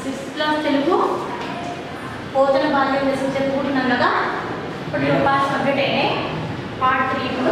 sixth class Telugu Pothana బాల్యం lesson చెప్పుకుంటున్నాం కదా ఇప్పుడు టూ పార్ట్స్ కంప్లీట్ అయినాయి పార్ట్ త్రీ ఇప్పుడు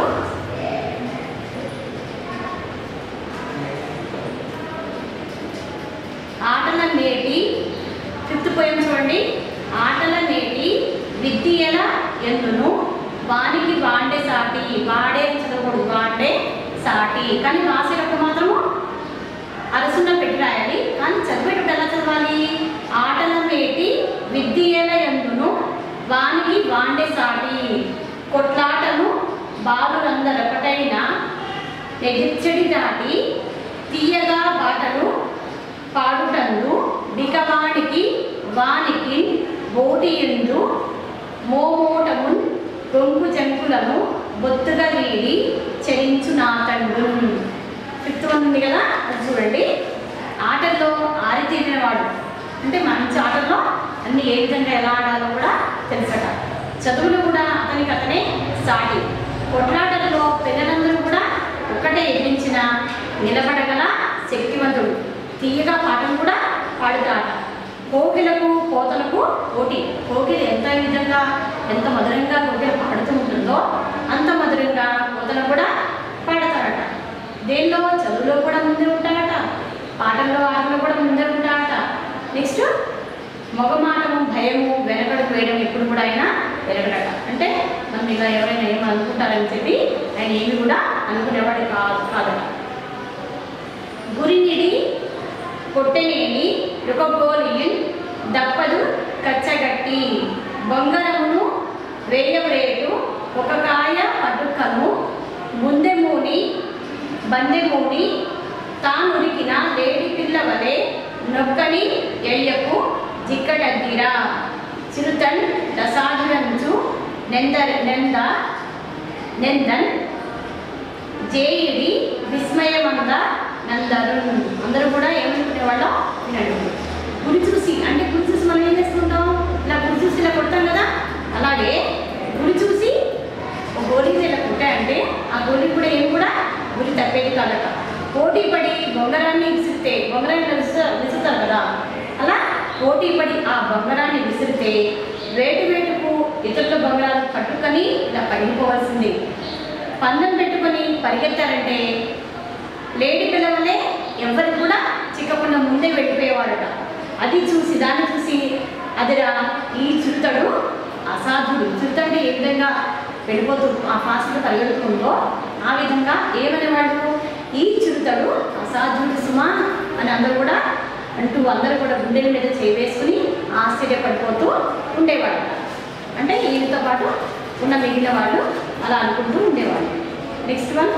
ఆటల నేటి ఫిఫ్త్ పోయం చూడండి ఆటల నేటి విద్యల ఎందును వానికి వాండే సాటి వాడే చదవకూడదు వాండే సాటి కానీ రాసేటప్పుడు మాత్రము అరసున్న పెట్టి రాయాలి కానీ చదివేటప్పుడు ఎలా చదవాలి ఆటల మేటి విద్యల ఎందును వానికి వాండే సాటి కొట్లాటను బాలురందరొకటైన ఎగిర్చడి దాటి తీయగా బాటలు పాడుటందు బికవానికి వానికి బోటియందు మోమోటము రొంపు జంకులను బొత్తుగా వీడి చెరించు నాతండు ఫిఫ్త్ వన్ ఉంది కదా అది చూడండి ఆటల్లో ఆరితేరిన వాడు అంటే మంచి ఆటల్లో అన్ని ఏ విధంగా ఎలా ఆడాలో కూడా తెలుసట చదువులు కూడా అతనికి అతనే సాటి కొట్లాటలలో పిల్లలందరూ కూడా ఒక్కటే ఎదిరించిన నిలబడగల శక్తివంతుడు తీయగా పాటలు కూడా పాడుతాట కోకిలకు కోతలకు పోటీ కోకిల ఎంత విధంగా ఎంత మధురంగా కోకిల పాడుతూ ఉంటుందో అంత మధురంగా కోతలు కూడా పాడతారట దేనిలో చదువులో కూడా ముందే ఉంటాడట పాటల్లో ఆటలో కూడా ముందే ఉంటాడట నెక్స్ట్ మొగమాటము భయము వెనకడుగు వేయడం ఎప్పుడు కూడా ఆయన వెనకడట అంటే మనం ఇలా ఎవరైనా ఏమో అనుకుంటారని చెప్పి ఆయన ఏమి కూడా అనుకునేవాడు కాదు కాదట గురినిడి కొట్టనేని యుగగోలియన్ దప్పదు కచ్చగట్టి బొంగరమును వేయవరేటు ఒక కాయ పట్టుకను ముందెమూని బందెమూని తానురికిన లేడి పిల్ల వలె నొక్కని ఎయ్యకు జిక్కడగ్గిరా చిరుతన్ దసాదురంచు నెందర్ నెంద నెందన్ జేయుడి విస్మయమంద నందరు అందరూ కూడా ఏమనుకునేవాళ్ళం వినండి గురి చూసి అంటే గురి చూసి మనం ఏం చేస్తుంటాం ఇలా గురి చూసి ఇలా కొడతాం కదా అలాగే గురి చూసి ఒక గోళీకి ఇలా కొట్టాయంటే ఆ గోళీ కూడా ఏం కూడా గురి తప్పేది కాదట పోటీ పడి బొంగరాన్ని విసిరితే బొంగరాన్ని విసు విసురుతారు కదా అలా పోటీ పడి ఆ బొంగరాన్ని విసిరితే వేటు వేటుకు ఇతరుల బొంగరాలు పట్టుకొని ఇలా పడిపోవాల్సింది పందెం పెట్టుకొని పరిగెత్తారంటే లేడీ పిల్లవలే ఎవరు కూడా చిక్కకుండా ముందే వెళ్ళిపోయేవాడట అది చూసి దాన్ని చూసి అదిరా ఈ చురుతడు అసాధుడు చురుతంటే ఏ విధంగా వెళ్ళిపోతూ ఆ ఫాస్ట్గా పరిగెడుతుందో ఆ విధంగా ఏమనేవాడు ఈ చురుతడు అసాధుడు సుమా అని అందరూ కూడా అంటూ అందరూ కూడా గుండెల మీద చేవేసుకుని ఆశ్చర్యపడిపోతూ ఉండేవాడు అంటే ఈయనతో పాటు ఉన్న మిగిలిన వాళ్ళు అలా అనుకుంటూ ఉండేవాళ్ళు నెక్స్ట్ వన్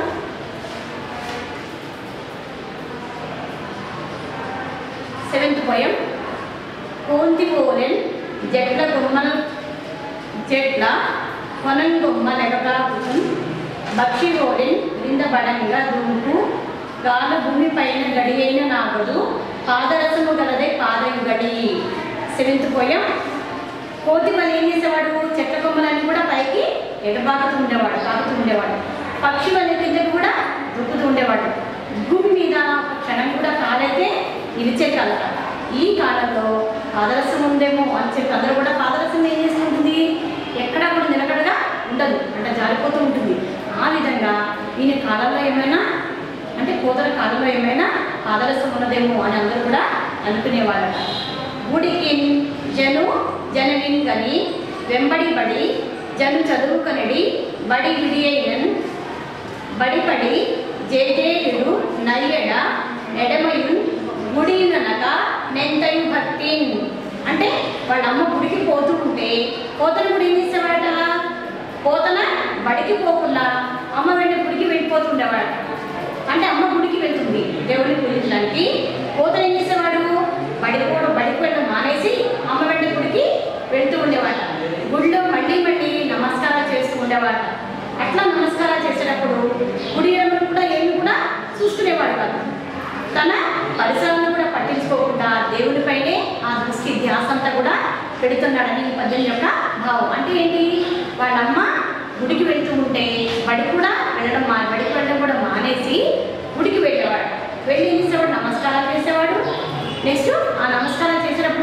సెవెంత్ పోయం కోంతి ఓలెన్ జట్ల గుమ్మల జట్ల కొనంగొమ్మ లెగగా కుసం బక్షి ఓలెన్ క్రింద బడంగా దుంపు గాల భూమి పైన గడి అయిన నాగదు పాదరసము గలదే పాదయుగడి సెవెంత్ పోయం కోతి వల్ల ఏం చేసేవాడు చెట్ల కొమ్మలన్నీ కూడా పైకి ఎడబాకుతూ ఉండేవాడు తాకుతూ ఉండేవాడు పక్షి వల్ల కిందకి కూడా దుక్కుతూ ఉండేవాడు భూమి మీద ఒక క్షణం కూడా కాలైతే ఇరిచే కాలట ఈ కాలంలో పాదరసం ఉందేమో అని చెప్పి అందరూ కూడా పాదరసం ఏం చేస్తూ ఉంటుంది ఎక్కడా కూడా నిలకడగా ఉండదు అంటే జారిపోతూ ఉంటుంది ఆ విధంగా ఈయన కాలంలో ఏమైనా అంటే కోతల కాలంలో ఏమైనా పాదరసం ఉన్నదేమో అని అందరూ కూడా అనుకునేవాళ్ళట గుడికి జను జననిన్ గని వెంబడి బడి జను చదువుకనడి బడి విడియైనన్ బడిపడి జేజేయుడు నయ్యడ ఎడమయున్ గుడిననక నెంతయు భక్తిన్ అంటే వాళ్ళ అమ్మ గుడికి పోతూ ఉంటే పోతన గుడి ఏం చేసేవాడట పోతన బడికి పోకుండా అమ్మ వెంట గుడికి వెళ్ళిపోతుండేవాడట అంటే అమ్మ గుడికి వెళ్తుంది దేవుడిని పూజించడానికి పోతన ఏం చేసేవాడు బడికి పోవడం బడికి వెళ్ళడం మానేసి అమ్మ వెంట గుడికి వెళ్తూ ఉండేవాట గుడిలో మళ్ళీ మళ్ళీ నమస్కారాలు చేస్తూ ఉండేవాట అట్లా నమస్కారాలు చేసేటప్పుడు గుడి ఎడమలు కూడా ఏమి కూడా చూసుకునేవాడు కాదు తన పరిసరాలను కూడా పట్టించుకోకుండా దేవుడిపైనే ఆ దృష్టి ధ్యాస అంతా కూడా పెడుతున్నాడని ఈ పద్యం యొక్క భావం అంటే ఏంటి వాళ్ళమ్మ గుడికి వెళ్తూ ఉంటే బడి కూడా వెళ్ళడం మా బడికి వెళ్ళడం కూడా మానేసి గుడికి వెళ్ళేవాడు వెళ్ళి ఏం చేసేవాడు నమస్కారాలు చేసేవాడు నెక్స్ట్ ఆ నమస్కారం చేసేటప్పుడు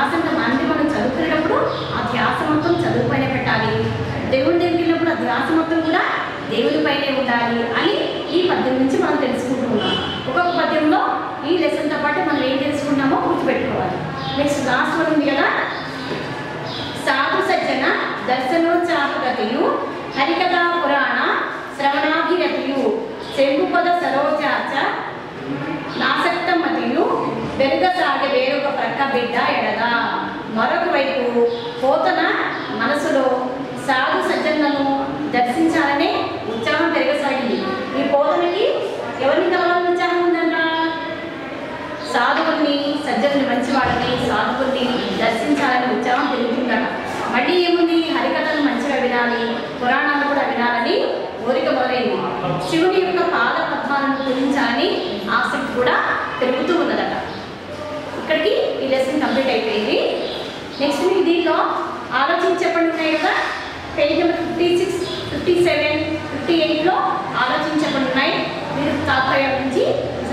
ధ్యాస అంటే మనం చదువుకునేటప్పుడు ఆ ధ్యాస మొత్తం చదువు పైన పెట్టాలి దేవుడి దగ్గరికి వెళ్ళినప్పుడు ఆ ధ్యాస మొత్తం కూడా దేవుడి పైనే ఉండాలి అని ఈ పద్యం నుంచి మనం తెలుసుకుంటూ ఉన్నాం ఒక్కొక్క పద్యంలో ఈ లెసన్తో పాటు మనం ఏం తెలుసుకున్నామో గుర్తుపెట్టుకోవాలి నెక్స్ట్ లాస్ట్ వన్ ఉంది కదా సాధు సజ్జన దర్శనోత్సాహగతియు హరికథా పురాణ శ్రవణాభిరతియు శంకుపద సరోజాచ నాసక్తమతియు వెనుకసాగే వేరొక ప్రక్క బిడ్డ ఎడదా మరొక వైపు పోతన మనసులో సాధు సజ్జనులను దర్శించాలనే ఉత్సాహం పెరగసాగింది ఈ పోతనకి ఎవరిని కలవాలని ఉత్సాహం ఉందంట సాధువుల్ని సజ్జనుని మంచివాళ్ళని సాధువుల్ని దర్శించాలని ఉత్సాహం పెరుగుతుందట మళ్ళీ ఏముంది హరికథలు మంచిగా వినాలి పురాణాలు కూడా వినాలని కోరిక మొదలైంది శివుని యొక్క పాద పద్మాలను పూజించాలని ఆసక్తి కూడా పెరుగుతూ ఉన్నదట ఇక్కడికి ఈ లెసన్ కంప్లీట్ అయిపోయింది నెక్స్ట్ మీకు దీనిలో ఆలోచించి చెప్పండి ఉన్నాయి కదా page number fifty six fifty seven fifty ఎయిట్లో ఆలోచించి చెప్పండి ఉన్నాయి మీరు తాత్పర్యం నుంచి